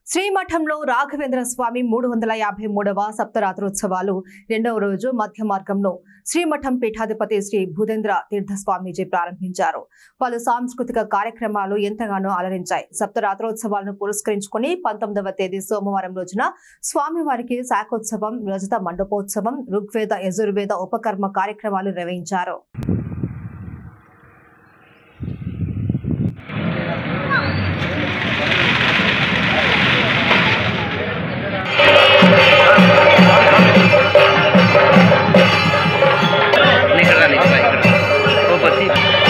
శ్రీమఠంలో రాఘవేంద్ర స్వామి మూడు వందల యాభై మూడవ సప్తరాత్రోత్సవాలు రెండవ రోజు మధ్య మార్గంలో శ్రీమఠం పీఠాధిపతి శ్రీ భూదేంద్ర తీర్థస్వామీజీ ప్రారంభించారు పలు సాంస్కృతిక కార్యక్రమాలు ఎంతగానో అలరించాయి సప్తరాత్రోత్సవాలను పురస్కరించుకుని పంతొమ్మిదవ తేదీ సోమవారం రోజున స్వామివారికి శాఖోత్సవం రజత మండపోత్సవం ఋగ్వేద యజుర్వేద ఉపకర్మ కార్యక్రమాలు నిర్వహించారు ఇక్కడ రా, ఇక్కడ రా, ఇక్కడ రా. ఓ పత్తి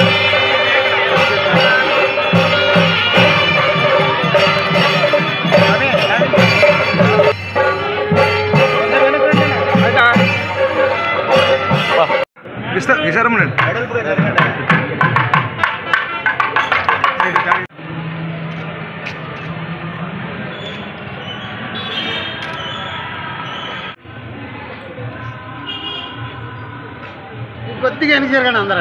విశారమనండి కొద్దిగా వెనక్కి జరగండి అందరూ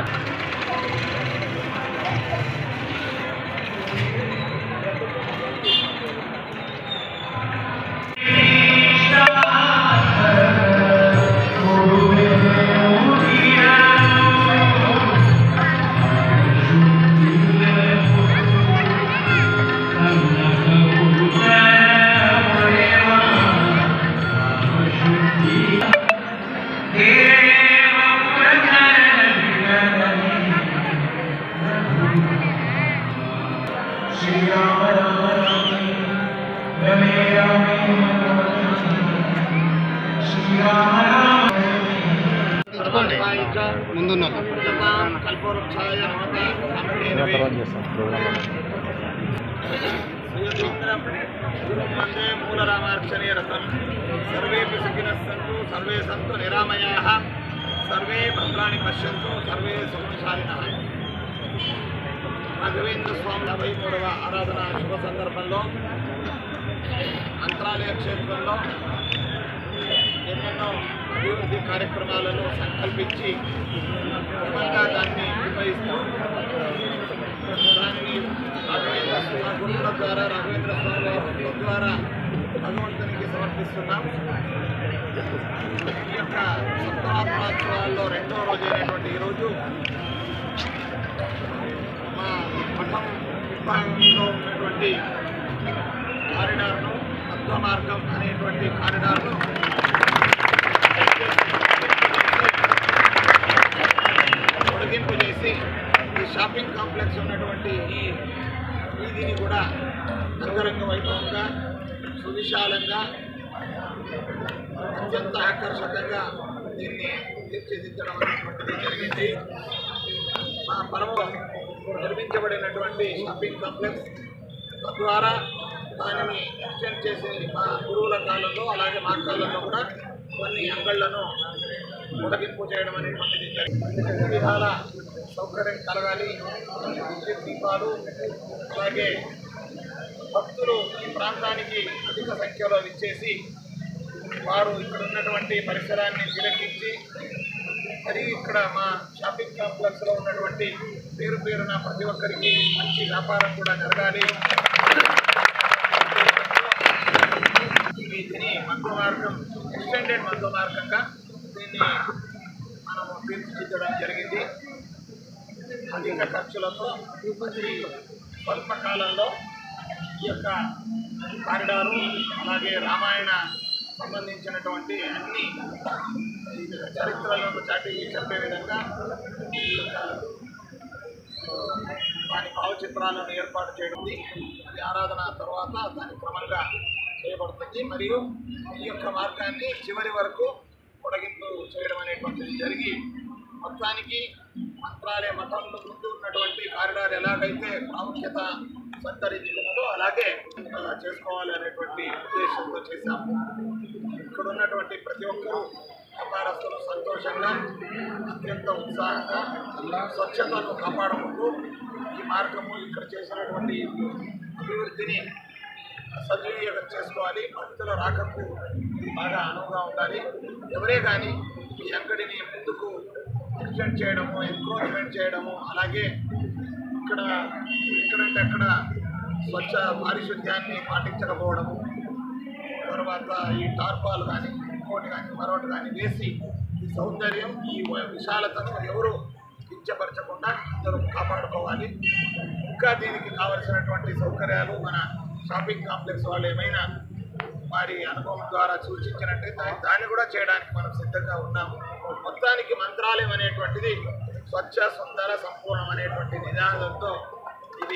ముందున్న మూలరామార్చనే రథం సర్వేపి సుఖినः సంతు సర్వే సంతు నిరామయాः సర్వే భద్రాణి పశ్యంతు సర్వే సుఖశాలినः రాఘవేంద్ర స్వామి డెబ్బై మూడవ ఆరాధన శుభ సందర్భంలో అంతరాలయ క్షేత్రంలో ఎన్నెన్నో అభివృద్ధి కార్యక్రమాలను సంకల్పించి క్రమంగా దాన్ని నిర్వహిస్తూ దాన్ని రాఘవేంద్ర స్వామి గురువుల ద్వారా రాఘవేంద్ర స్వామి వారి ద్వారా భగవంతునికి సమర్పిస్తున్నాం ఈ యొక్క సప్తాత్మోత్సవాల్లో రెండో రోజు అయినటువంటి ఈరోజు మా మఠం విభాగంలో ఉన్నటువంటి కారిడార్ను తత్వ మార్గం అనేటువంటి కారిడార్ను పొడిగింపు చేసి ఈ షాపింగ్ కాంప్లెక్స్ ఉన్నటువంటి ఈ వీధిని కూడా అంగరంగ వైభవంగా సువిశాలంగా అత్యంత ఆకర్షకంగా దీన్ని తీర్చిదిద్దడం అనేటువంటిది జరిగింది మా పరమ నిర్మించబడినటువంటి షాపింగ్ కాంప్లెక్స్ తద్వారా దానిని ఎక్స్టెండ్ చేసి మా గురువుల కాలంలో అలాగే మా కాలంలో కూడా కొన్ని అంగళ్లను పొడగింపు చేయడం అనేటువంటిది జరిగింది అన్ని విధాల సౌకర్యం కలగాలి విద్యుత్ దీపాలు అలాగే భక్తులు ఈ ప్రాంతానికి అధిక సంఖ్యలో విచ్చేసి వారు ఇక్కడ ఉన్నటువంటి పరిసరాన్ని తిలకించి మరి ఇక్కడ మా షాపింగ్ కాంప్లెక్స్లో ఉన్నటువంటి పేరు పేరున ప్రతి ఒక్కరికి మంచి వ్యాపారం కూడా జరగాలి ఈ వీధిని మధ్య మార్గం ఎక్స్టెండెడ్ మధ్య మార్గంగా దీన్ని మనము తీర్చిదిద్దడం జరిగింది అధిక ఖర్చులతో అతి స్వల్ప కాలంలో ఈ యొక్క కారిడారు అలాగే రామాయణ సంబంధించినటువంటి అన్ని చరిత్రలను చాటి చెప్పే విధంగా ఈ యొక్క దాని భావచిత్రాలను ఏర్పాటు చేయడం అది ఆరాధన తర్వాత దాని క్రమంగా చేయబడుతుంది మరియు ఈ యొక్క మార్గాన్ని చివరి వరకు పొడిగింపు చేయడం అనేటువంటిది జరిగి మొత్తానికి మంత్రాలయ మఠంలో ముందు ఉన్నటువంటి కారిడార్ ఎలాగైతే ప్రాముఖ్యత సంతరించుకున్నదో అలాగే అలా చేసుకోవాలి అనేటువంటి ఉద్దేశంతో చేశాము ఇక్కడ ఉన్నటువంటి ప్రతి ఒక్కరూ వ్యాపారస్తులు సంతోషంగా అత్యంత ఉత్సాహంగా స్వచ్ఛతను కాపాడుకుంటూ ఈ మార్గము ఇక్కడ చేసినటువంటి అభివృద్ధిని సద్వినియోగం చేసుకోవాలి భక్తుల రాకకు ఇది బాగా అనువుగా ఉండాలి ఎవరే కానీ ఈ అంగడిని ముందుకు ఎక్స్టెండ్ చేయడము ఎంక్రోచ్మెంట్ చేయడము అలాగే ఇక్కడ ఎక్కడంటే అక్కడ స్వచ్ఛ పారిశుద్ధ్యాన్ని పాటించకపోవడము తర్వాత ఈ టార్పాలు కానీ ఇంకోటి కానీ మరొకటి కానీ వేసి ఈ సౌందర్యం ఈ విశాలతను ఎవరు కించపరచకుండా అందరూ కాపాడుకోవాలి ఇంకా దీనికి కావలసినటువంటి సౌకర్యాలు మన షాపింగ్ కాంప్లెక్స్ వాళ్ళు ఏమైనా వారి అనుభవం ద్వారా సూచించినట్టయితే దాన్ని కూడా చేయడానికి మనం సిద్ధంగా ఉన్నాము మొత్తానికి మంత్రాలయం అనేటువంటిది స్వచ్ఛ సుందర సంపూర్ణం అనేటువంటి నినాదంతో ఇది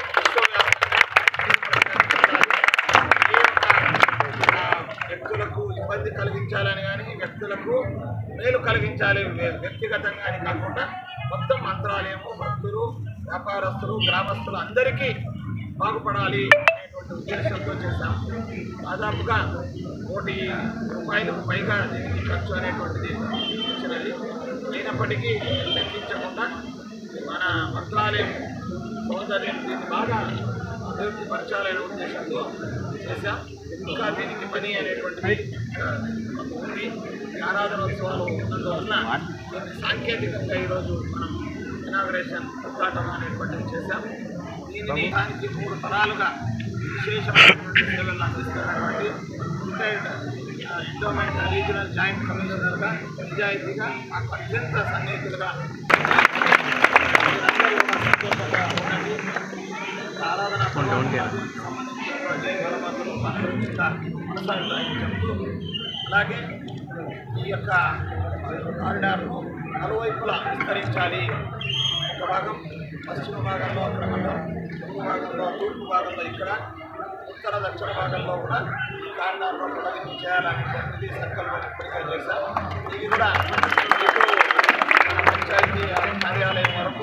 విశ్వవ్యాప్తంగా ఏ ఒక్క, ఆ, వ్యక్తులకు ఇబ్బంది కలిగించాలని కానీ వ్యక్తులకు మేలు కలిగించాలి వ్య- వ్యక్తిగతంగా అని కాకుండా మొత్తం మంత్రాలయము భక్తులు వ్యాపారస్తులు గ్రామస్తులు అందరికీ బాగుపడాలి అనేటువంటి ఉద్దేశంతో చేశాం దాదాపుగా కోటి రూపాయలకు పైగా దీనికి ఖర్చు అనేటువంటిది వచ్చినది అయినప్పటికీ లెక్కించకుండా మన మంత్రాలయం సౌందర్యం దీన్ని బాగా అభివృద్ధి పరచాలనే ఉద్దేశంతో చేశాం ఇంకా దీనికి పని అనేటువంటిది ఆ, ఉంది ఈ ఆరాధనోత్సవాలు ఉన్నందువలన దీన్ని సాంకేతికంగా ఈరోజు మనం ఇనాగరేషన్ ఉద్ఘాటన అనేటువంటిది చేశాం దీనిని దానికి మూడు తరాలుగా విశేషమైనటువంటి సేవలు అందిస్తున్నటువంటి రిటైర్డ్ ఎండోమెంట్ రీజనల్ జాయింట్ కమిషనర్గా నిజాయితీగా మాకు అత్యంత సన్నిహితులుగా మీరందరూ కూడా సంతోషంగా ఉండండి ఆరాధన సంబంధించినటువంటి మరమ్మతులు పనులు ఇంకా కొనసాగుతాయని చెప్తూ అలాగే ఈ యొక్క కారిడార్ను నలువైపులా విస్తరించాలి ఒక భాగం పశ్చిమ భాగంలో అక్కడ మనం తూర్పు భాగంలో తూర్పు భాగంలో ఇక్కడ ఉత్తర దక్షిణ భాగంలో కూడా ఈ కారిడార్లో పొడగింపు చేయాలనేటువంటిది సంకల్పం ఇప్పటికే చేశాం ఇది కూడా ఇటు మన పంచాయతీ కార్యాలయం వరకు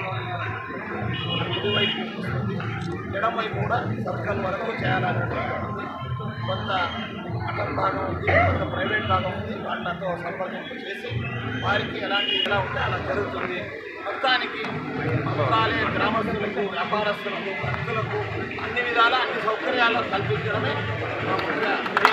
ఇటువైపు వస్తుంది ఎడం వైపు కూడా సర్కల్ వరకు చేయాలనేటువంటిది కొంత అటల్ భాగం ఉంది కొంత ప్రైవేట్ భాగం ఉంది వాళ్ళతో సంప్రదింపు చేసి వారికి ఎలాంటి ఇలా ఉంటే అలా జరుగుతుంది మొత్తానికి మంత్రాలయ గ్రామస్తులకు వ్యాపారస్తులకు భక్తులకు అన్ని విధాల అన్ని సౌకర్యాలు కల్పించడమే మా ముఖ్య